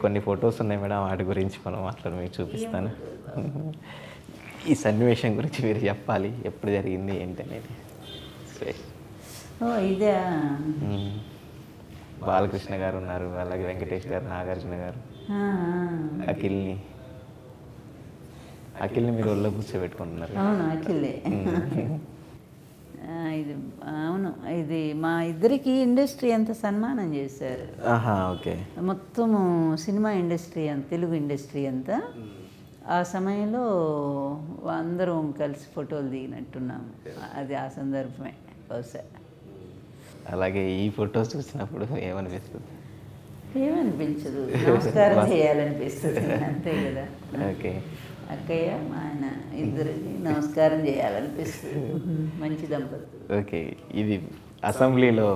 కొన్ని ఫొటోస్ ఉన్నాయి మేడం వాటి గురించి మనం మాట్లాడి మీకు చూపిస్తాను ఈ సన్నివేశం గురించి మీరు చెప్పాలి ఎప్పుడు జరిగింది ఏంటి అనేది సరే. ఓ ఇదే మ్మ్. బాలకృష్ణ గారు ఉన్నారు అలాగే వెంకటేష్ గారు నాగార్జున గారు ఆ, అఖిల్ని అఖిల్ని మీరు ఒళ్ళో కూర్చోబెట్టుకుంటున్నారు అవును అఖిలే ఆ, ఇది అవును ఇది మా ఇద్దరికి ఇండస్ట్రీ అంత సన్మానం చేశారు ఆహా ఓకే మొత్తము సినిమా ఇండస్ట్రీ అంత తెలుగు ఇండస్ట్రీ అంతా ఆ సమయంలో అందరం కలిసి ఫోటోలు దిగినట్టున్నాము అది ఆ సందర్భమే బహుశా అలాగే ఈ ఫొటోస్ చూసినప్పుడు ఏమనిపిస్తుంది ఏమనిపించదు నమస్కారం చేయాలనిపిస్తుంది అంతే కదా ఓకే అక్కయ్య మా ఆయన ఇద్దరికి నమస్కారం చేయాలనిపిస్తుంది మంచి దంపతులు ఓకే ఇది అసెంబ్లీలో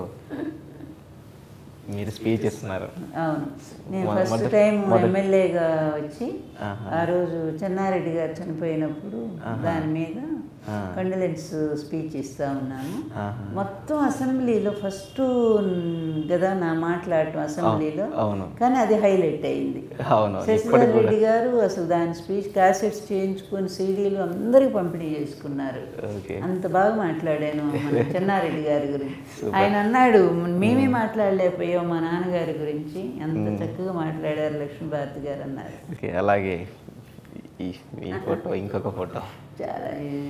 మీరు స్పీచ్ ఇస్తున్నారు అవును నేను మొ- ఫస్ట్ మొదటి- టైం మొదటి- ఎమ్మెల్యేగా వచ్చి ఆహా. ఆ రోజు చెన్నారెడ్డి గారు చనిపోయినప్పుడు ఆహా. దాని మీద ఆ. కండలెన్స్ స్పీచ్ ఇస్తా ఉన్నాను ఆహా. మొత్తం అసెంబ్లీలో ఫస్ట్ కదా నా మాట్లాడటం అసెంబ్లీలో అవును. కానీ అది హైలైట్ అయింది అవును శశిధర్ ఇప్పటికి కూడా రెడ్డి గారు అసలు దాని స్పీచ్ క్యాసెట్స్ చేయించుకొని సీడీలు అందరికి పంపిణీ చేసుకున్నారు ఓకే అంత బాగా మాట్లాడాను మన చెన్నారెడ్డి గారి గురించి ఆయన అన్నాడు మేమే మాట్లాడలేకపోయాం మా నాన్నగారి గురించి అంత చక్కగా మాట్లాడారు లక్ష్మీభారతి గారు అన్నారు ఓకే అలాగే ఈ ఈ ఫోటో ఇంకొక ఫోటో చాలా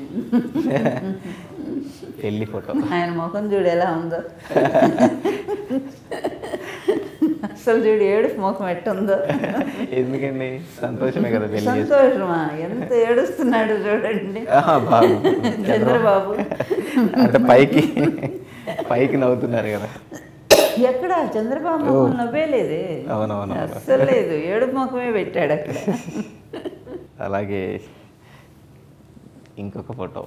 పెళ్లి ఫోటో ఆయన ముఖం చూడు ఎలా ఉందో అసలు చూడు ఏడుపు ముఖం ఎట్టుందో ఎందుకండి సంతోషమే కదా పెళ్లి చేసి సంతోషమా ఎంత ఏడుస్తున్నాడు చూడండి ఆహా, బాగుంది. చంద్రబాబు అంటే పైకి పైకి నవ్వుతున్నారు కదా ఎక్కడ చంద్రబాబు ముఖం నవ్వే లేదే అవునవును అస్సలు లేదు ఏడుపు ముఖమే పెట్టాడు అక్కడ అలాగే ఇంకొక ఫోటో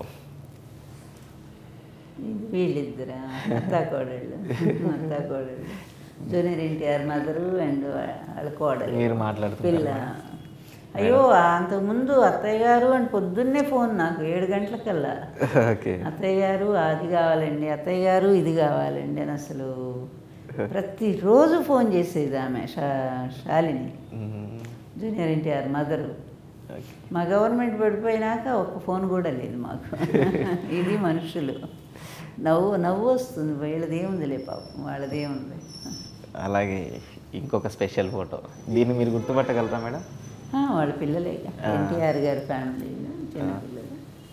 ఇది వీళ్ళిద్దరా అత్తా కోడళ్ళు అత్తా కోడళ్ళు జూనియర్ ఎన్టీఆర్ మదరు అండ్ వాళ్ళ కోడలు మీరు పిల్ల మాట్లాడుతున్నారు అయ్యో అంతకుముందు అత్తయ్య గారు అని పొద్దున్నే ఫోన్ నాకు ఏడు గంటలకల్లా ఓకే అత్తయ్య గారు అది కావాలండి అత్తయ్య గారు ఇది కావాలండి అని అసలు ప్రతిరోజు ఫోన్ చేసేది ఆమె షా శాలిని మ్మ్. Junior NTR mother okay. మా గవర్నమెంట్ పడిపోయినాక ఒక్క ఫోన్ కూడా లేదు మాకు ఇది మనుషులు నవ్వు నవ్వు వస్తుంది వీళ్ళదేముందిలే పాపం వాళ్ళదేముంది అలాగే ఇంకొక స్పెషల్ ఫోటో దీన్ని మీరు గుర్తుపట్టగలరా మేడం ఆ, వాళ్ళ పిల్లలే ఎన్టీఆర్ గారి ఫ్యామిలీ చిన్న పిల్లలు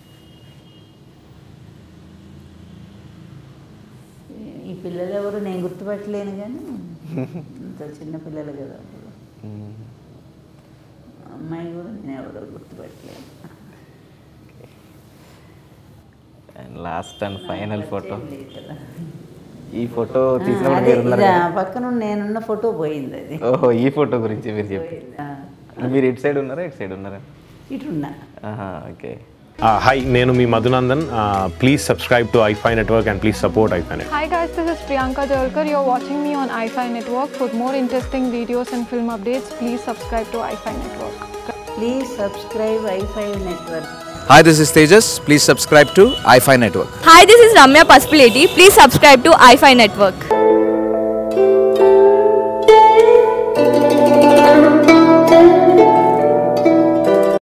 ఈ పిల్లలు ఎవరు నేను గుర్తుపట్టలేను కానీ ఇంత చిన్న పిల్లలు కదా వాళ్ళు. మ్మ్. అమ్మాయి కూడా నేను ఎవరో గుర్తుపట్టలేను and last and final photo లేదు కదా. ఈ ఫోటో ఆ, తీసినప్పుడు అదే మీరు ఉన్నారు ఇది కదా? ఆ పక్కన నేనున్న ఫోటో పోయింది అది ఓహో ఈ ఫోటో గురించి మీరు చెప్పి ఆ, మీరు ఇటు సైడ్ ఉన్నారా ఇటు సైడ్ ఉన్నారా ఇటున్నా ఆహా ఓకే హాయ్ నేను మీ Madhunandan please subscribe to iFi network and please support iFi network Hi guys, this is Priyanka Jalkar. You're watching me on iFi Network. For more interesting videos and film updates, please subscribe to iFi Network. Please subscribe iFi network Hi, this is Tejas. Please subscribe to iFi Network. Hi, this is Ramya Paspaleti. Please subscribe to iFi Network.